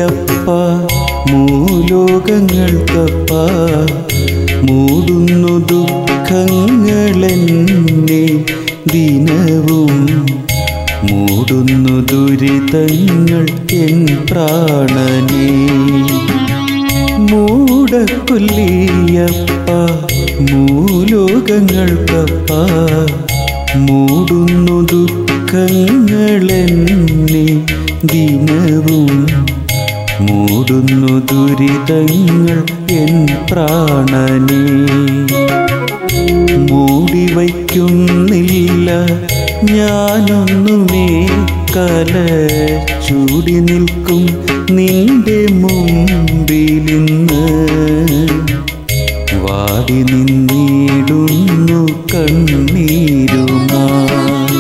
മൂടക്കൊല്ലിയപ്പ മൂലോകങ്ങൾക്കപ്പ മൂടുന്നു ദുഃഖങ്ങളെന്നെ ദിനവും മൂടുന്നു ദുരിതങ്ങൾ എൻ പ്രാണനെ മൂടക്കൊല്ലിയപ്പ മൂലോകങ്ങൾക്കപ്പ മൂടുന്നു ദുഃഖങ്ങളെന്നെ ദിനവും മൂടുന്നു ദുരിതങ്ങൾ എൻ പ്രാണനെ മൂടി വയ്ക്കുന്നില്ല ഞാനൊന്നുമേ കല ചൂടി നിൽക്കും നിന്റെ മുമ്പിലിന്ന് വാടി നിന്നിടുന്നു കണ്ണീരുമായി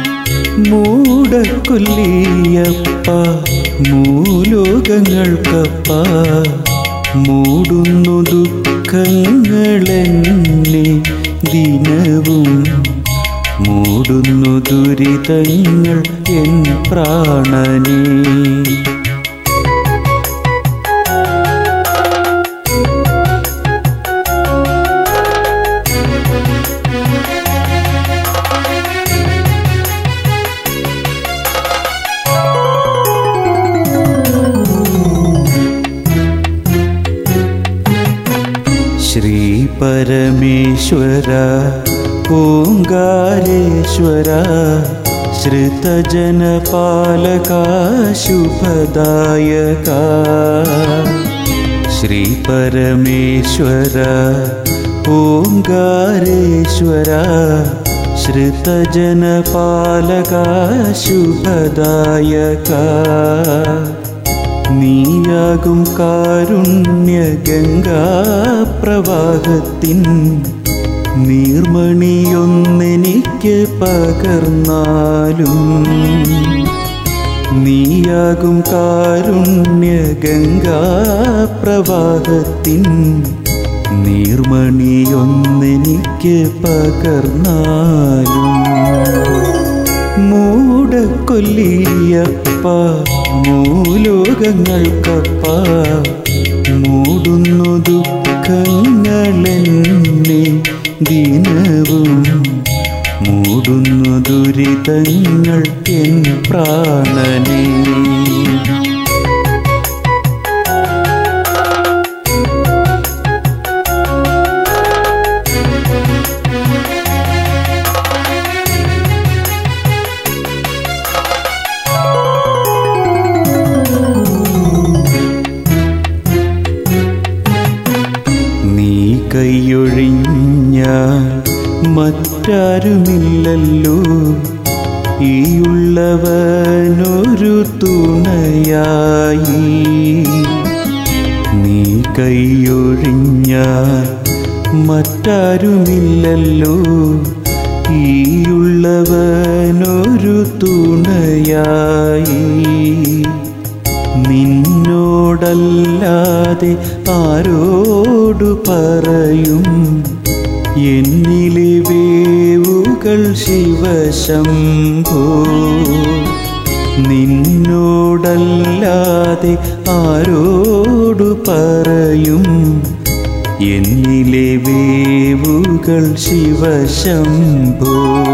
മൂടക്കൊല്ലിയപ്പ മൂലോകങ്ങൾക്കപ്പ മൂടുന്നു ദുഃഖങ്ങളെന്നെ ദിനവും മൂടുന്നു ദുരിതങ്ങൾ എൻ പ്രാണനെ ശ്രീ പരമേശ്വര ഓങ്കാരേശ്വര ശ്രുതജനപാലക ശുഭദായക ശ്രീ പരമേശ്വര ഓങ്കാരേശ്വര ശ്രുതജനപാലക ശുഭദായക നീയാകും കാരുണ്യ ഗംഗാപ്രവാഹത്തിൻ നീർമണിയൊന്നെനിക്ക് പകർന്നാലും നീയാകും കാരുണ്യ ഗംഗാപ്രവാഹത്തിൻ നീർമണിയൊന്നെനിക്ക് പകർന്നാലും മൂടക്കൊല്ലിയപ്പ മൂലോകങ്ങൾക്കപ്പ മൂടുന്നു ദുഃഖങ്ങളെന്നെ ദിനവും മൂടുന്നു ദുരിതങ്ങൾ എൻ പ്രാണനെ നീ കൈയൊഴിഞ്ഞാൽ മറ്റാരുമില്ലല്ലോ ഈയുള്ളവനൊരു തുണയായി നീ കൈയൊഴിഞ്ഞാൽ മറ്റാരുമില്ലല്ലോ ഈയുള്ളവനൊരു തുണയായി നിന്നോടല്ലാതെ ആരോടു പറയും എന്നിലെ വേവുകൾ ശിവശംഭോ നിന്നോടല്ലാതെ ആരോടു പറയും എന്നിലെ വേവുകൾ ശിവശംഭോ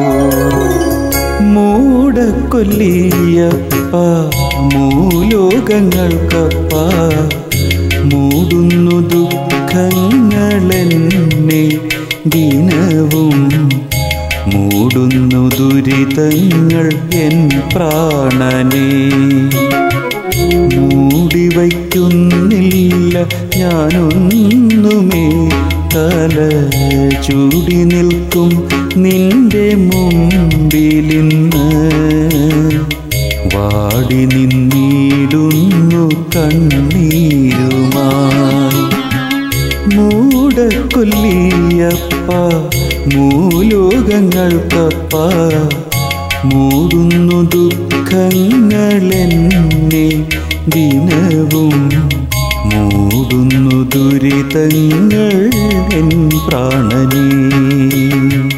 മൂടക്കൊല്ലിയപ്പ മൂലോകങ്ങൾക്കപ്പ മൂടുന്നു ദുഃഖങ്ങളെന്നെ ദിനവും മൂടുന്നു ദുരിതങ്ങൾ എൻ പ്രാണനെ മൂടി വയ്ക്കുന്നില്ല ഞാനൊന്നുമേ തല ചൂടി നിൽക്കും നിന്റെ മുമ്പിലിന്ന് വാടി നിന്നിടുന്നു കണ്ണീരുമായി മൂടക്കൊല്ലിയപ്പ മൂലോകങ്ങൾക്കപ്പ മൂടുന്നു ദുഃഖങ്ങളെന്നെ ദിനവും മൂടുന്നു ദുരിതങ്ങൾ എൻ പ്രാണനേ